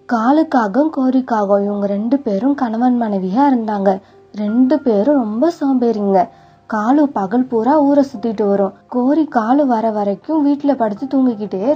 காலுக்காகவும் கோரிக்காகவும் இவங்க ரெண்டு பேரும் கணவன் மனைவியா இருந்தாங்க ரெண்டு பேரும் ரொம்ப சோம்பேறிங்க காலு பகல் பூரா ஊரை சுத்திட்டு வரும் கோரி காலு வர வரைக்கும் வீட்டுல படுத்து தூங்கிக்கிட்டே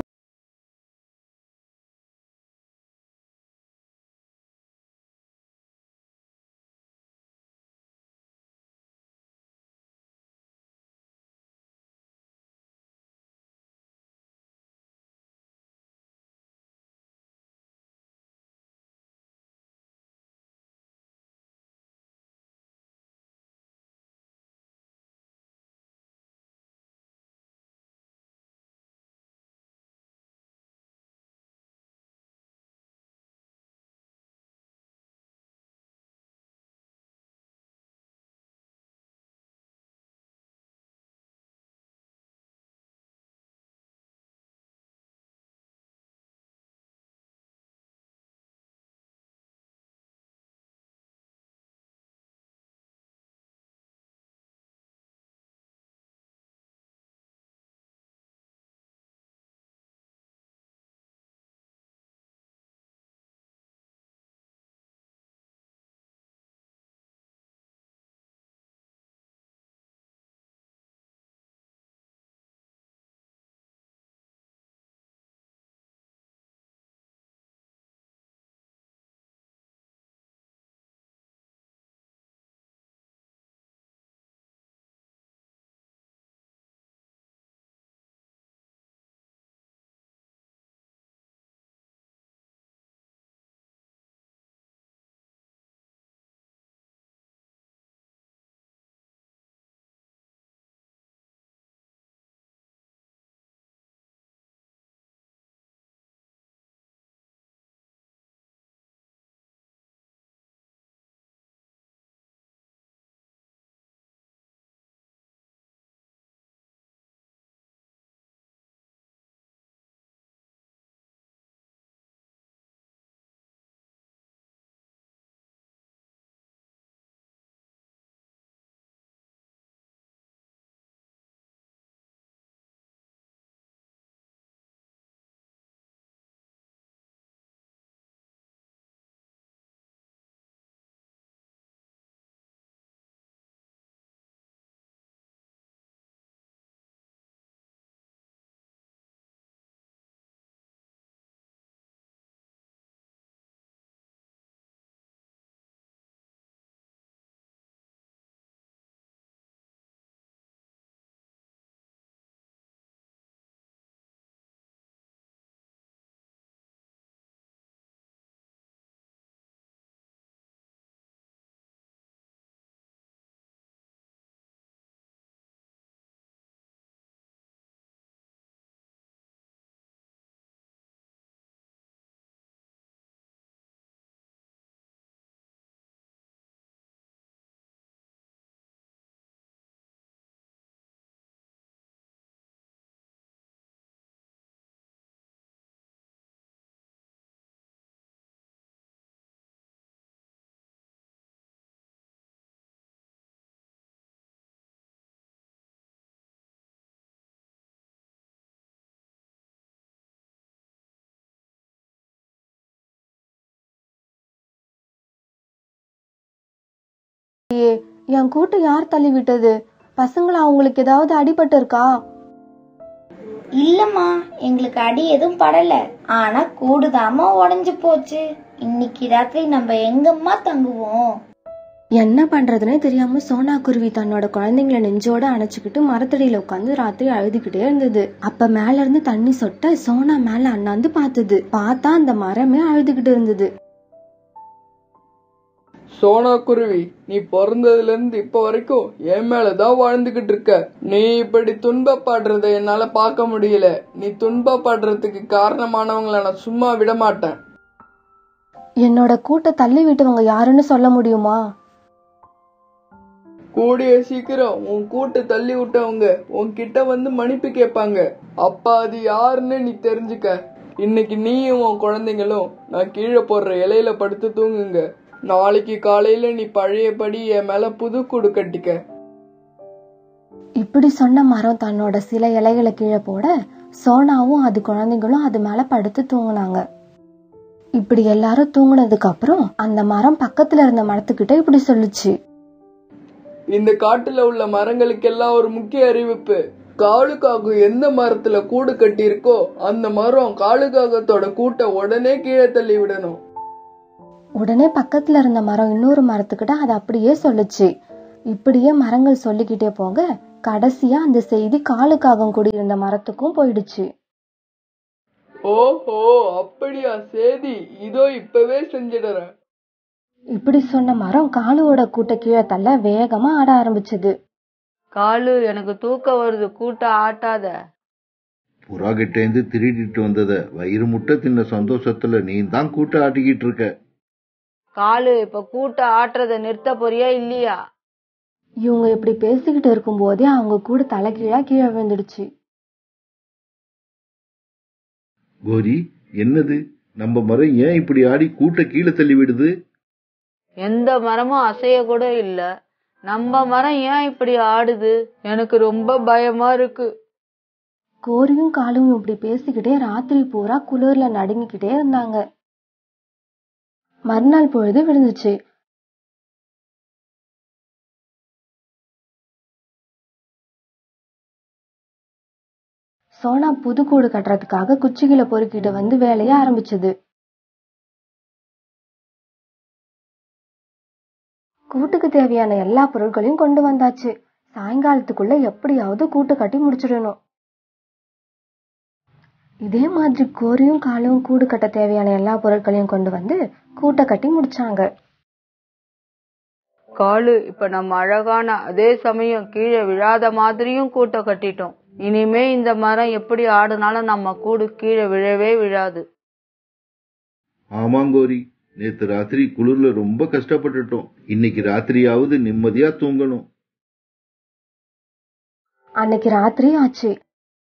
ஏ என் கூட்டை யார் தள்ளி விட்டது பசங்களா அவங்களுக்கு ஏதாவது அடிபட்டு இருக்கா இல்லம்மா எங்களுக்கு அடி எதுவும் படல ஆனா கூடுதாமா உடைஞ்சு போச்சு இன்னைக்கு ராத்திரி நம்ம எங்கம்மா தங்குவோம் என்ன பண்றதுனே தெரியாம சோனா குருவி தன்னோட குழந்தைங்களை நெஞ்சோட அணைச்சுக்கிட்டு மரத்தடியில உட்காந்து ராத்திரி அழுதுகிட்டே இருந்தது அப்ப மேல இருந்து தண்ணி சொட்ட சோனா மேல அண்ணாந்து பார்த்தது பார்த்தா அந்த மரமே அழுதுகிட்டு இருந்தது சோனா குருவி நீ பிறந்ததுல இருந்து இப்ப வரைக்கும் என் மேலதான் வாழ்ந்துகிட்டு இருக்க நீ இப்படி துன்பப்படுறத என்னால பார்க்க முடியல நீ துன்பப்படுறதுக்கு காரணமானவங்கள நான் சும்மா விட மாட்டேன் என்னோட கூட்டை தள்ளி விட்டவங்க யாருன்னு சொல்ல முடியுமா கூடிய சீக்கிரம் உன் கூட்ட தள்ளி விட்டவங்க உன்கிட்ட வந்து மன்னிப்பு கேட்பாங்க அப்ப அது யாருன்னு நீ தெரிஞ்சுக்க இன்னைக்கு நீயும் உன் குழந்தைங்களும் நான் கீழே போடுற இலையில படுத்து தூங்குங்க நாளைக்கு காலையில நீ பழையபடி என் மேல புது கூடு கட்டிக்க இப்படி சொன்ன மரம் தன்னோட சில இலைகளை கீழே போட சோனாவும் அது குழந்தைங்களும் அது மேல படுத்து தூங்குனாங்க இப்படி எல்லாரும் தூங்குனதுக்கு அப்புறம் அந்த மரம் பக்கத்துல இருந்த மரத்துக்கிட்ட இப்படி சொல்லுச்சு இந்த காட்டுல உள்ள மரங்களுக்கெல்லாம் ஒரு முக்கிய அறிவிப்பு காலுக்காகு எந்த மரத்துல கூடு கட்டியிருக்கோ அந்த மரம் காலுக்காகத்தோட கூட்டை உடனே கீழே தள்ளி விடணும் உடனே பக்கத்துல இருந்த மரம் இன்னொரு மரத்துக்கிட்ட அது அப்படியே சொல்லுச்சு இப்படியே மரங்கள் சொல்லிக்கிட்டே போக கடைசியா அந்த செய்தி காலுக்காகம் குடியிருந்த மரத்துக்கும் போயிடுச்சு ஓஹோ அப்படியா சேதி இதோ இப்பவே செஞ்சிடுறேன் இப்படி சொன்ன மரம் காலுவோட கூட்ட கீழே தள்ள வேகமா ஆட ஆரம்பிச்சது காலு எனக்கு தூக்கம் வருது கூட்ட ஆட்டாத புறா கிட்டேந்து திருடிட்டு வந்தத வயிறு முட்டை தின்ன சந்தோஷத்துல நீ தான் கூட்ட ஆட்டிக்கிட்டு இருக்க காலு இப்ப கூட்ட ஆட்டுறத நிறுத்த போறியா இல்லையா இவங்க இப்படி பேசிக்கிட்டு இருக்கும் போதே அவங்க கூட தலைகீழா கீழே விழுந்துடுச்சு கோரி என்னது நம்ம மரம் ஏன் இப்படி ஆடி கூட்ட கீழே தள்ளி விடுது எந்த மரமும் அசைய கூட இல்ல நம்ம மரம் ஏன் இப்படி ஆடுது எனக்கு ரொம்ப பயமா இருக்கு கோரியும் காலும் இப்படி பேசிக்கிட்டே ராத்திரி பூரா குளிர்ல நடுங்கிக்கிட்டே இருந்தாங்க மறுநாள் பொழுது விழுந்துச்சு சோனா புது கூடு கட்டுறதுக்காக குச்சிகளை பொறுக்கிட்டு வந்து வேலைய ஆரம்பிச்சது கூட்டுக்கு தேவையான எல்லா பொருட்களையும் கொண்டு வந்தாச்சு சாயங்காலத்துக்குள்ள எப்படியாவது கூட்டு கட்டி முடிச்சிடணும் இதே மாதிரி கோரியும் காலும் கூடு கட்ட தேவையான எல்லா பொருட்களையும் கொண்டு வந்து கூட்டை கட்டி முடிச்சாங்க காலு இப்ப நம்ம அழகான அதே சமயம் கீழே விழாத மாதிரியும் கூட்ட கட்டிட்டோம் இனிமே இந்த மரம் எப்படி ஆடுனாலும் நம்ம கூடு கீழே விழவே விழாது ஆமாங்கோரி நேத்து ராத்திரி குளிர்ல ரொம்ப கஷ்டப்பட்டுட்டோம் இன்னைக்கு ராத்திரியாவது நிம்மதியா தூங்கணும் அன்னைக்கு ராத்திரி ஆச்சு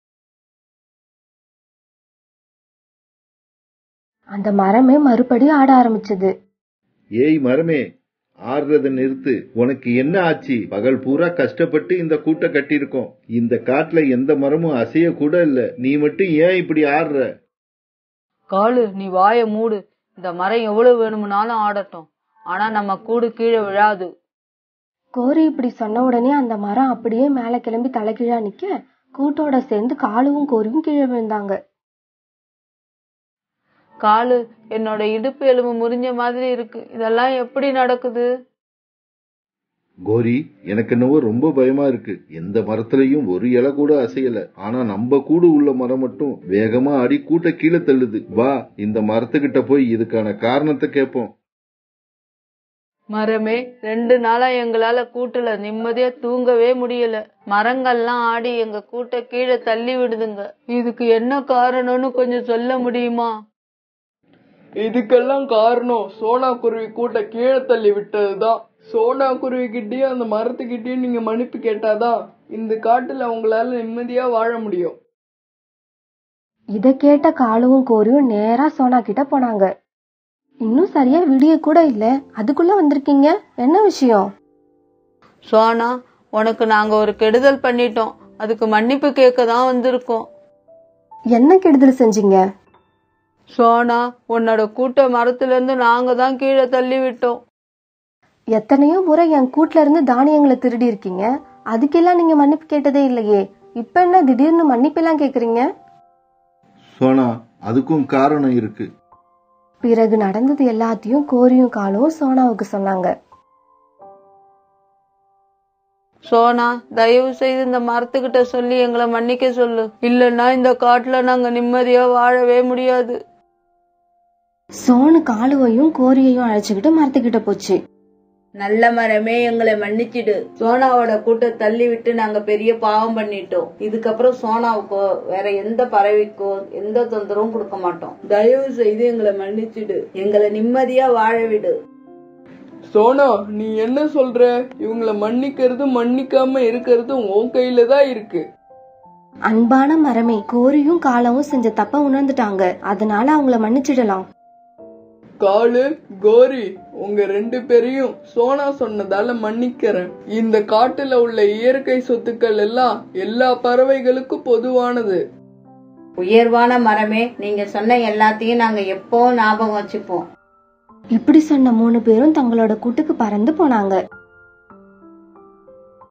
அந்த மரமே மறுபடி ஆட ஆரம்பிச்சது ஏய் மரமே ஆடுறத நிறுத்து உனக்கு என்ன ஆச்சு பகல் பூரா கஷ்டப்பட்டு இந்த கூட்டை கட்டியிருக்கோம் இந்த காட்டுல எந்த மரமும் அசைய கூட இல்ல நீ மட்டும் ஏன் இப்படி ஆடுற காலு நீ வாய மூடு இந்த மரம் எவ்வளவு வேணும்னாலும் ஆடட்டும் ஆனா நம்ம கூடு கீழே விழாது கோரி இப்படி சொன்ன உடனே அந்த மரம் அப்படியே மேல கிளம்பி தலைகீழா நிக்க கூட்டோட சேர்ந்து காலுவும் கோரியும் கீழே விழுந்தாங்க காலு என்னோட இடுப்பு எலும்பு முறிஞ்ச மாதிரி இருக்கு இதெல்லாம் எப்படி நடக்குது கோரி எனக்கு என்னவோ ரொம்ப பயமா இருக்கு எந்த மரத்துலயும் ஒரு இலை கூட அசையல ஆனா நம்ம கூடு உள்ள மரம் மட்டும் வேகமா அடி கூட்ட கீழே தள்ளுது வா இந்த மரத்துக்கிட்ட போய் இதுக்கான காரணத்தை கேட்போம் மரமே ரெண்டு நாளா எங்களால கூட்டுல நிம்மதியா தூங்கவே முடியல மரங்கள்லாம் ஆடி எங்க கூட்ட கீழே தள்ளி விடுதுங்க இதுக்கு என்ன காரணம்னு கொஞ்சம் சொல்ல முடியுமா இதுக்கெல்லாம் காரணம் சோனா குருவி கூட்ட கீழே தள்ளி விட்டதுதான் சோனா குருவி கிட்டயும் அந்த மரத்துக்கிட்டயும் நீங்க மன்னிப்பு கேட்டாதான் இந்த காட்டுல உங்களால நிம்மதியா வாழ முடியும் இத கேட்ட காலுவும் கோரியும் நேரா சோனா கிட்ட போனாங்க இன்னும் சரியா விடிய கூட இல்ல அதுக்குள்ள வந்திருக்கீங்க என்ன விஷயம் சோனா உனக்கு நாங்க ஒரு கெடுதல் பண்ணிட்டோம் அதுக்கு மன்னிப்பு கேட்க தான் வந்திருக்கோம் என்ன கெடுதல் செஞ்சீங்க சோனா உன்னோட கூட்ட மரத்துல இருந்து நாங்க தான் கீழே தள்ளி விட்டோம் எத்தனையோ முறை என் கூட்ல இருந்து தானியங்களை திருடி இருக்கீங்க அதுக்கெல்லாம் நீங்க மன்னிப்பு கேட்டதே இல்லையே இப்ப என்ன திடீர்னு மன்னிப்பெல்லாம் கேக்குறீங்க சோனா அதுக்கும் காரணம் இருக்கு பிறகு நடந்தது எல்லாத்தையும் கோரியும் காலும் சோனாவுக்கு சொன்னாங்க சோனா தயவு செய்து இந்த மரத்துக்கிட்ட சொல்லி எங்களை மன்னிக்க சொல்லு இல்லைன்னா இந்த காட்டுல நாங்க நிம்மதியா வாழவே முடியாது சோனு காலுவையும் கோரியையும் அழைச்சுக்கிட்டு மரத்துக்கிட்ட போச்சு நல்ல மரமே எங்களை மன்னிச்சிடு சோனாவோட கூட்ட தள்ளி விட்டு நாங்க பெரிய பாவம் பண்ணிட்டோம் இதுக்கப்புறம் சோனாவுக்கோ வேற எந்த பறவைக்கோ எந்த தொந்தரவும் கொடுக்க மாட்டோம் தயவு செய்து எங்களை மன்னிச்சிடு எங்களை நிம்மதியா வாழ விடு சோனா நீ என்ன சொல்ற இவங்கள மன்னிக்கிறதும் மன்னிக்காம இருக்கிறதும் உன் கையில தான் இருக்கு அன்பான மரமே கோரியும் காலவும் செஞ்ச தப்ப உணர்ந்துட்டாங்க அதனால அவங்கள மன்னிச்சிடலாம் காலு கோரி உங்க ரெண்டு பேரையும் சோனா சொன்னதால மன்னிக்கிறேன் இந்த காட்டுல உள்ள இயற்கை சொத்துக்கள் எல்லாம் எல்லா பறவைகளுக்கும் பொதுவானது உயர்வான மரமே நீங்க சொன்ன எல்லாத்தையும் நாங்க எப்போ ஞாபகம் வச்சுப்போம் இப்படி சொன்ன மூணு பேரும் தங்களோட கூட்டுக்கு பறந்து போனாங்க